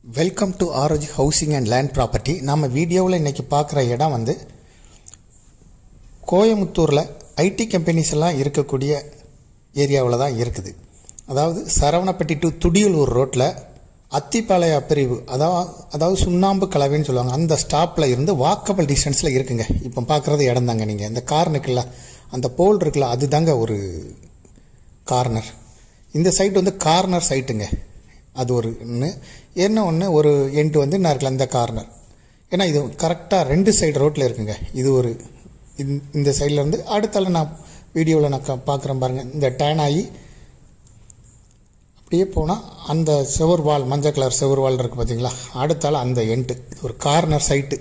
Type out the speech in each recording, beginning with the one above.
welcome to ஆரோஜி housing and land property நம்ம வீடியோவில் இன்றைக்கி பார்க்குற இடம் வந்து கோயமுத்தூரில் ஐடி கம்பெனிஸ் எல்லாம் இருக்கக்கூடிய ஏரியாவில் தான் இருக்குது அதாவது சரவணப்பட்டி டு துடியலூர் ரோட்டில் அத்திப்பாளைய பிரிவு அதாவது அதாவது சுண்ணாம்பு கலவைன்னு சொல்லுவாங்க அந்த ஸ்டாப்பில் இருந்து வாக்கபிள் டிஸ்டன்ஸில் இருக்குங்க இப்போ பார்க்குறது இடம் தாங்க நீங்கள் இந்த கார் இருக்குல்ல அந்த போல் இருக்குல்ல அதுதாங்க ஒரு கார்னர் இந்த சைட் வந்து கார்னர் சைட்டுங்க அது ஒரு ஒன்று என்ன ஒன்று ஒரு எண்டு வந்து நான் இருக்கல இந்த கார்னர் ஏன்னா இது கரெக்டாக ரெண்டு சைடு ரோட்டில் இருக்குங்க இது ஒரு இந்த- இந்த சைடில் இருந்து அடுத்தால நான் வீடியோவில் நான் க- பார்க்குறேன் பாருங்கள் இந்த டேன் ஆகி அப்படியே போனால் அந்த செவர் வால் மஞ்சள் கலர் செவர் வால் இருக்குது பார்த்தீங்களா அடுத்தால அந்த எண்டு ஒரு கார்னர் சைட்டு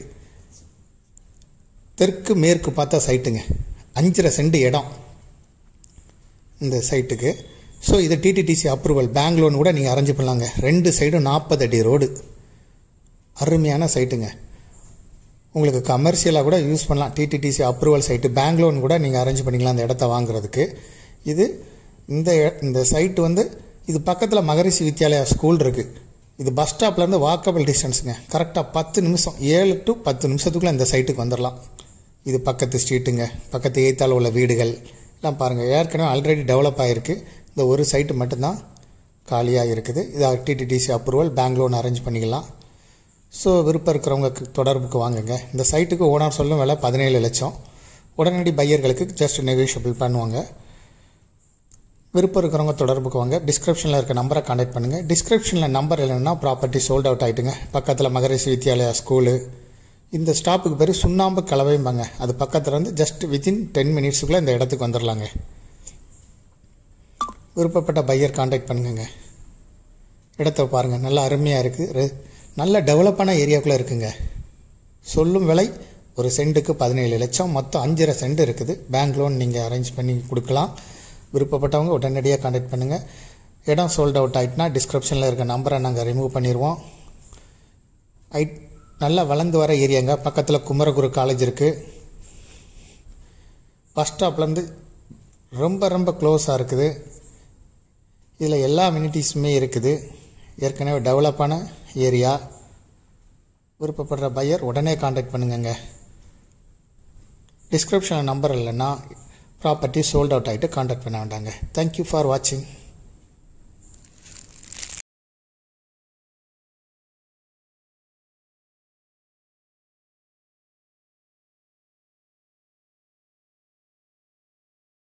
தெற்கு மேற்கு பார்த்த சைட்டுங்க அஞ்சரை சென்ட் இடம் இந்த சைட்டுக்கு ஸோ இது டிடிடிசி அப்ரூவல் பேங்க் லோன் கூட நீங்கள் அரேஞ்ச் பண்ணலாங்க ரெண்டு சைடும் நாற்பது அடி ரோடு அருமையான சைட்டுங்க உங்களுக்கு கமர்ஷியலாக கூட யூஸ் பண்ணலாம் DTTC approval site bank loan கூட நீங்கள் அரேஞ்ச் பண்ணிக்கலாம் அந்த இடத்த வாங்குறதுக்கு இது இந்த இ- இந்த சைட்டு வந்து இது பக்கத்தில் மகரிஷி வித்யாலயா ஸ்கூல் இருக்குது இது பஸ் ஸ்டாப்லேருந்து வாக்கபிள் டிஸ்டன்ஸுங்க கரெக்டாக பத்து நிமிஷம் ஏழு டு பத்து நிமிஷத்துக்குள்ளே இந்த சைட்டுக்கு வந்துடலாம் இது பக்கத்து ஸ்ட்ரீட்டுங்க பக்கத்து ஏத்தால உள்ள வீடுகள் எல்லாம் பாருங்கள் ஏற்கனவே ஆல்ரெடி டெவலப் ஆகிருக்கு இந்த ஒரு சைட்டு மட்டும்தான் காலியாக இருக்குது இது DTTC approval bank loan arrange பண்ணிக்கலாம் ஸோ விருப்பம் இருக்கிறவங்க தொடர்புக்கு வாங்குங்க இந்த சைட்டுக்கு ஓனர் சொல்லும் விலை பதினேழு லட்சம் உடனடி பையர்களுக்கு ஜஸ்ட் நெகோஷியபிள் பண்ணுவாங்க விருப்பம் இருக்கிறவங்க தொடர்புக்கு வாங்க டிஸ்கிரிப்ஷனில் இருக்க நம்பரை கான்டாக்ட் பண்ணுங்கள் டிஸ்கிரிப்ஷனில் நம்பர் இல்லைன்னா ப்ராப்பர்ட்டி சோல்ட் அவுட் ஆகிட்டுங்க பக்கத்தில் மகரிஷி வித்யாலயா ஸ்கூலு இந்த ஸ்டாப்புக்கு பேர் சுண்ணாம்பு கலவைம்பாங்க அது பக்கத்தில் இருந்து ஜஸ்ட் வித்தின் டென் மினிட்ஸுக்குள்ளே இந்த இடத்துக்கு வந்துடலாங்க விருப்பப்பட்ட பையர் கான்டாக்ட் பண்ணுங்கங்க இடத்த பாருங்கள் நல்லா அருமையாக இருக்குது நல்ல டெவலப்பான ஏரியாக்குள்ளே இருக்குங்க சொல்லும் விலை ஒரு சென்ட்டுக்கு பதினேழு லட்சம் மொத்தம் அஞ்சரை சென்ட் இருக்குது பேங்க் லோன் நீங்கள் அரேஞ்ச் பண்ணி கொடுக்கலாம் விருப்பப்பட்டவங்க உடனடியாக கான்டாக்ட் பண்ணுங்கள் இடம் சோல்ட் அவுட் ஆகிட்டுனா டிஸ்கிரிப்ஷனில் இருக்க நம்பரை நாங்கள் ரிமூவ் பண்ணிடுவோம் ஐ நல்லா வளர்ந்து வர ஏரியாங்க பக்கத்தில் குமரகுரு காலேஜ் இருக்குது பஸ் ஸ்டாப்லேருந்து ரொம்ப ரொம்ப க்ளோஸாக இருக்குது இதில் எல்லா அம்யூனிட்டிஸுமே இருக்குது ஏற்கனவே டெவலப்பான ஏரியா விருப்பப்படுற பையர் உடனே காண்டாக்ட் பண்ணுங்கங்க டிஸ்கிரிப்ஷனில் நம்பர் இல்லைன்னா ப்ராப்பர்ட்டி சோல்ட் அவுட் ஆகிட்டு காண்டாக்ட் பண்ண வேண்டாங்க தேங்க்யூ ஃபார் வாட்சிங்